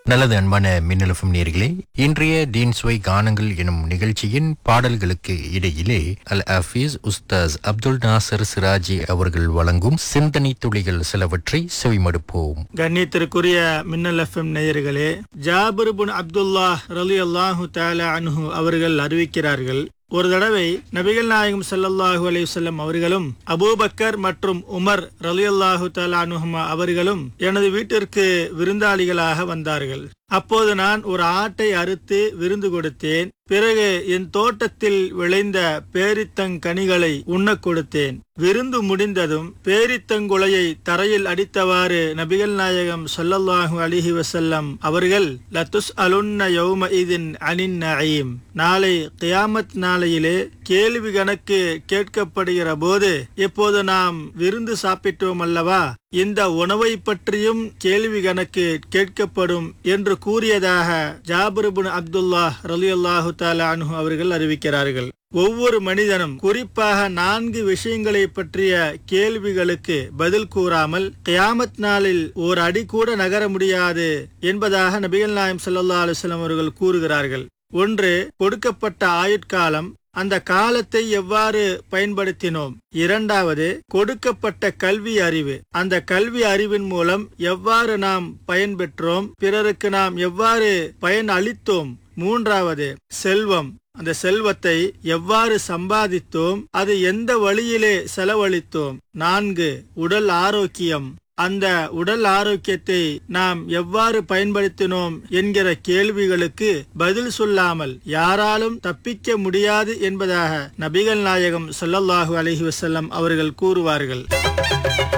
நல்லது அன்பான மின்னலஃபம் நேர்களே இன்றைய தீன் சுவை கானங்கள் எனும் நிகழ்ச்சியின் பாடல்களுக்கு இடையிலே அல் ஹஃபீஸ் உஸ்தாஸ் அப்துல் நாசர் சிராஜி அவர்கள் வழங்கும் சிந்தனை துளிகள் சிலவற்றை செவிமடுப்போம் கண்ணியத்திற்குரிய மின்னல் எஃப்எம் நேயர்களே ஜாபிர் பின் அப்துல்லா ரலி அல்லாஹு தாலா அன்ஹு அவர்கள் அறிவிக்கிறார்கள் ஒரு தடவை நபிகள் நாயகம் ஸல்லல்லாஹு அலைஹி வஸல்லம் அவர்களும் அபூபக்கர் மற்றும் உமர் ரலியல்லாஹு தஆலா அன்ஹுமா அவர்களும் எனது வீட்டிற்கு விருந்தாளிகளாக வந்தார்கள் அப்போது நான் ஒரு ஆட்டை அறுத்து விருந்து கொடுத்தேன் பிறகு என் தோட்டத்தில் விளைந்த பேரித்தங்கனிகளை உண்ணக் கொடுத்தேன் விருந்து முடிந்ததும் பேரித்தங்குலையை தரையில் அடித்தவாறு நபிகள் நாயகம் ஸல்லல்லாஹு அலிஹி வசல்லம் அவர்கள் லத்துஸ் அலுன்ன யௌம இதின் அனின் நயீம் நாளை கியாமத் நாளையிலே கேள்வி கணக்கு கேட்கப்படுகிற போது இப்போது நாம் விருந்து சாப்பிட்டோம் அல்லவா இந்த உணவை பற்றியும் கேள்வி கணக்கு கேட்கப்படும் என்று கூறியதாக ஜாபிர்பின் அப்துல்லா ரலியல்லாஹு தாலா அன்ஹு அவர்கள் அறிவிக்கிறார்கள் ஒவ்வொரு மனிதனும் குறிப்பாக நான்கு விஷயங்களை பற்றிய கேள்விகளுக்கு பதில் கூறாமல் கியாமத் நாளில் ஓர் அடி கூட நகர முடியாது என்பதாக நபிகள் நாயம் ஸல்லல்லாஹு அலைஹி வஸல்லம் அவர்கள் கூறுகிறார்கள் ஒன்று கொடுக்கப்பட்ட ஆயுட்காலம் அந்த காலத்தை எவ்வாறு பயன்படுத்தினோம் இரண்டாவது கொடுக்கப்பட்ட கல்வி அறிவு அந்த கல்வி அறிவின் மூலம் எவ்வாறு நாம் பயன்பெற்றோம் பிறருக்கு நாம் எவ்வாறு பயன் அளித்தோம் மூன்றாவது செல்வம் அந்த செல்வத்தை எவ்வாறு சம்பாதித்தோம் அது எந்த வழியிலே செலவழித்தோம் நான்கு உடல் ஆரோக்கியம் அந்த உடல் ஆரோக்கியத்தை நாம் எவ்வாறு பயன்படுத்தினோம் என்கிற கேள்விகளுக்கு பதில் சொல்லாமல் யாராலும் தப்பிக்க முடியாது என்பதாக நபிகள் நாயகம் ஸல்லல்லாஹு அலைஹி வஸல்லம் அவர்கள் கூறுவார்கள்